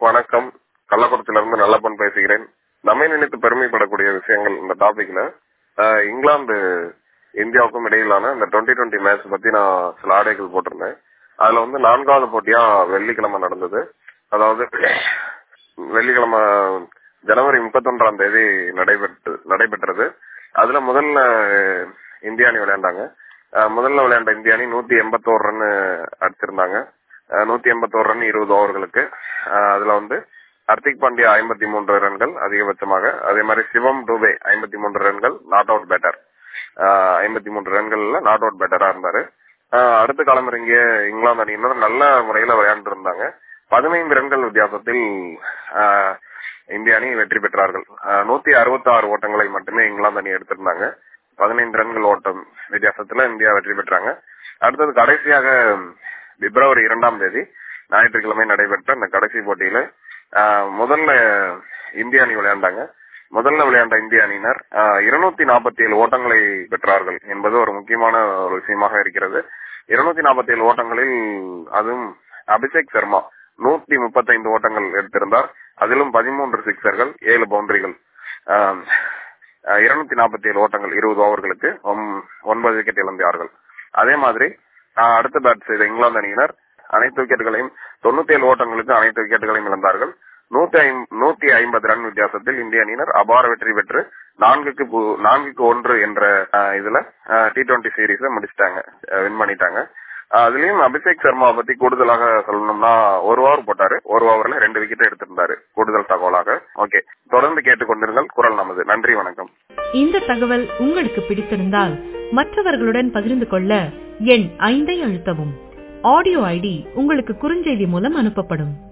வணக்கம் கள்ளக்குறிச்சியிலிருந்து நல்லப்பன் பேசுகிறேன் நம்மை நினைத்து பெருமைப்படக்கூடிய விஷயங்கள் இந்த டாபிக்ல அஹ், இங்கிலாந்து இந்தியாவுக்கும் இடையிலான இந்த டுவெண்ட்டி டுவெண்ட்டி மேட்ச் பத்தி நான் சில ஆடைகள் போட்டிருந்தேன் அதுல வந்து நான்காவது போட்டியா வெள்ளிக்கிழமை நடந்தது அதாவது வெள்ளிக்கிழமை ஜனவரி முப்பத்தொன்றாம் தேதி நடைபெற்று நடைபெற்றது அதுல முதல்ல இந்திய அணி விளையாண்டாங்க அஹ், முதல்ல விளையாண்ட இந்திய அணி நூத்தி எண்பத்தோரு ரன் அடிச்சிருந்தாங்க அஹ், நூத்தி எண்பத்தோரு ரன் இருபது ஓவர்களுக்கு அஹ், அதுல வந்து ஹர்திக் பாண்டியா ஐம்பத்தி மூன்று ரன்கள் அதிகபட்சமாக அதே மாதிரி சிவம் டூபே ஐம்பத்தி மூன்று ரன்கள் நாட் அவுட் பேட்டர் ஐம்பத்தி மூன்று ரன்கள்ல நாட் அவுட் பேட்டரா இருந்தாரு அஹ், அடுத்த களமிறங்கிய இங்கிலாந்து அணியினர் நல்ல முறையில விளையாண்டு இருந்தாங்க பதினைந்து ரன்கள் வித்தியாசத்தில் அஹ், இந்திய அணி வெற்றி பெற்றார்கள் நூத்தி அறுபத்தி ஆறு ஓட்டங்களை மட்டுமே இங்கிலாந்து அணி எடுத்திருந்தாங்க பதினைந்து ரன்கள் ஓட்டம் வித்தியாசத்துல இந்தியா வெற்றி பெற்றாங்க அடுத்தது கடைசியாக பிப்ரவரி இரண்டாம் தேதி ஞாயிற்றுக்கிழமை நடைபெற்ற இந்த கடைசி போட்டியில ஆஹ், முதல்ல இந்திய அணி விளையாண்டாங்க முதல்ல விளையாண்ட இந்திய அணியினர் இருநூத்தி நாற்பத்தி ஏழு ஓட்டங்களை பெற்றார்கள் என்பது ஒரு முக்கியமான ஒரு விஷயமாக இருக்கிறது இருநூத்தி நாற்பத்தி ஏழு ஓட்டங்களில் அதுவும் அபிஷேக் சர்மா நூத்தி முப்பத்தைந்து ஓட்டங்கள் எடுத்திருந்தார் அதிலும் பதிமூன்று சிக்சர்கள் ஏழு பவுண்டரிகள் இருநூத்தி நாற்பத்தி ஏழு ஓட்டங்கள் இருபது ஓவர்களுக்கு ஒம்- ஒன்பது விக்கெட் இழந்தார்கள் அதே மாதிரி ஆஹ், அடுத்த பேட் செய்த இங்கிலாந்து அணியினர் அனைத்து விக்கெட்டுகளையும் தொண்ணூத்தி ஏழு ஓட்டங்களுக்கு அனைத்து விக்கெட்டுகளையும் இழந்தார்கள் நூத்தி ஐம்- நூத்தி ஐம்பது ரன் வித்தியாசத்தில் இந்திய அணியினர் அபார வெற்றி பெற்று நான்குக்கு பு- நான்குக்கு ஒன்று என்ற ஆஹ், இதுல டி டுவெண்டி சீரீஸ முடிச்சிட்டாங்க வின் பண்ணிட்டாங்க ஆஹ், அதுலயும் அபிஷேக் சர்மா பத்தி கூடுதலாக சொல்லணும்னா ஒரு ஓவர் போட்டாரு ஒரு ஓவர்ல ரெண்டு விக்கெட் எடுத்திருந்தாரு கூடுதல் தகவலாக ஓகே தொடர்ந்து கேட்டுக்கொண்டிருங்கள் குரல் நமது நன்றி வணக்கம் இந்த தகவல் உங்களுக்கு பிடித்திருந்தால் மற்றவர்களுடன் பகிர்ந்து கொள்ள எண் ஐந்தை அழுத்தவும் ஆடியோ ஐடி உங்களுக்கு குறுஞ்செய்தி மூலம் அனுப்பப்படும்